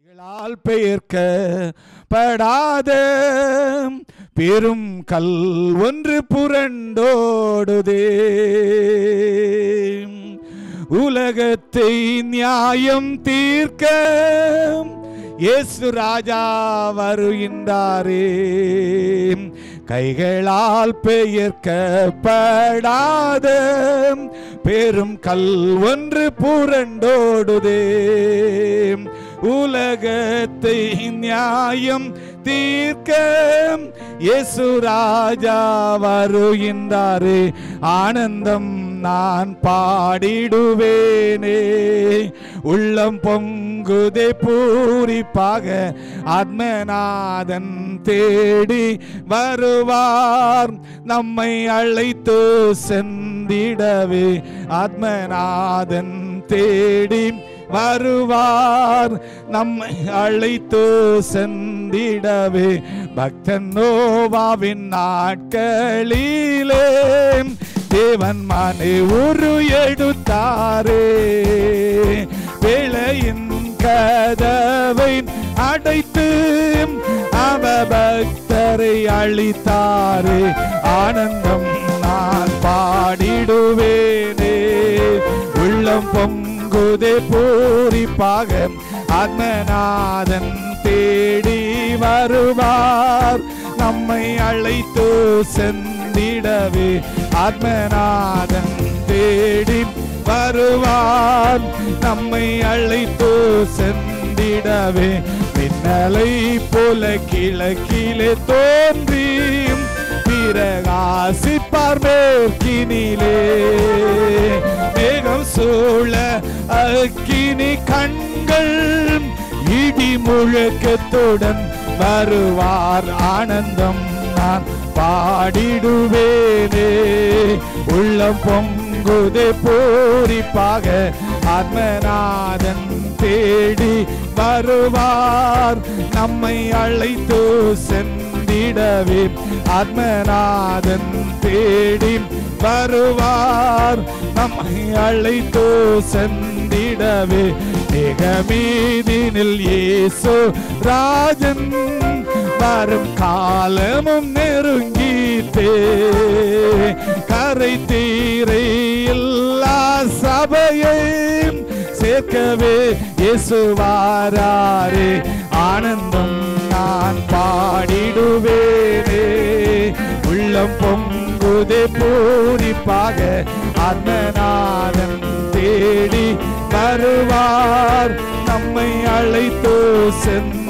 ால் பெயர்க்க படாத பெரும் கல் ஒன்று புரண்டோடுதே உலகத்தை நியாயம் தீர்க்க இயேசு ராஜா வருகின்றாரே கைகளால் பெயர்க்கப்படாத பெரும் கல் ஒன்று புரண்டோடுதே உலகத்தை நியாயம் தீர்க்க இயேசு ராஜா வருகின்றாரே ஆனந்தம் நான் பாடிடுவேனே உள்ளம் பொங்குதே பூரிப்பாக ஆத்மநாதன் தேடி வருவார் நம்மை அழைத்து சென்றிடவே ஆத்மநாதன் தேடி வருவார் நம்மை அழைத்து சென்றிடவே பக்தன் நோவாவின் நாட்களிலே தேவன் மனை உரு எடுத்தாரே பிழையின் கதவை அடைத்து அவ பக்தரை அழித்தாரே ஆனந்தம் நான் பாடிடுவேனே உள்ளம் பொங்குதே பூரிப்பாக ஆத்மநாதன் தேடி வருவார் நம்மை அழைத்து சென்றிடவே ஆத்மநாதன் தேடி வருவார் நம்மை அழைத்து சென்றிடவே மின்னலை போல கிழக்கிலே தோன்றி பிரகாசிப்பார் மேற்கினிலே மேகம் சூழ அக்கினி கண்கள் இடி முழக்கத்துடன் வருவார் ஆனந்தம் நான் பாடிடுவேனே உள்ளம் பொங்குதே பூரிப்பாக ஆத்மநாதன் தேடி வருவார் நம்மை அழைத்து சென்றிடவே ஆத்மநாதன் தேடி வருவார் நம்மை அழைத்து சென்றிடவே மிகமீதினில் இயேசு ராஜன் வரும் காலமும் நெருங்கித்தே கரை தீரை இல்லா சபையை சேர்க்கவே இயேசுவாரே ஆனந்தம் நான் பாடிடுவேனே உள்ளம் பொங்குதே பூரிப்பாக ஆத்மநாதன் தேடி வருவார் நம்மை அழைத்து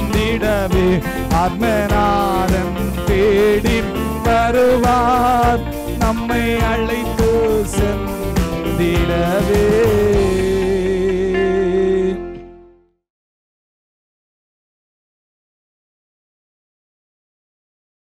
சென்றிடவே ஆத்மநாதன் தேடி வருவார்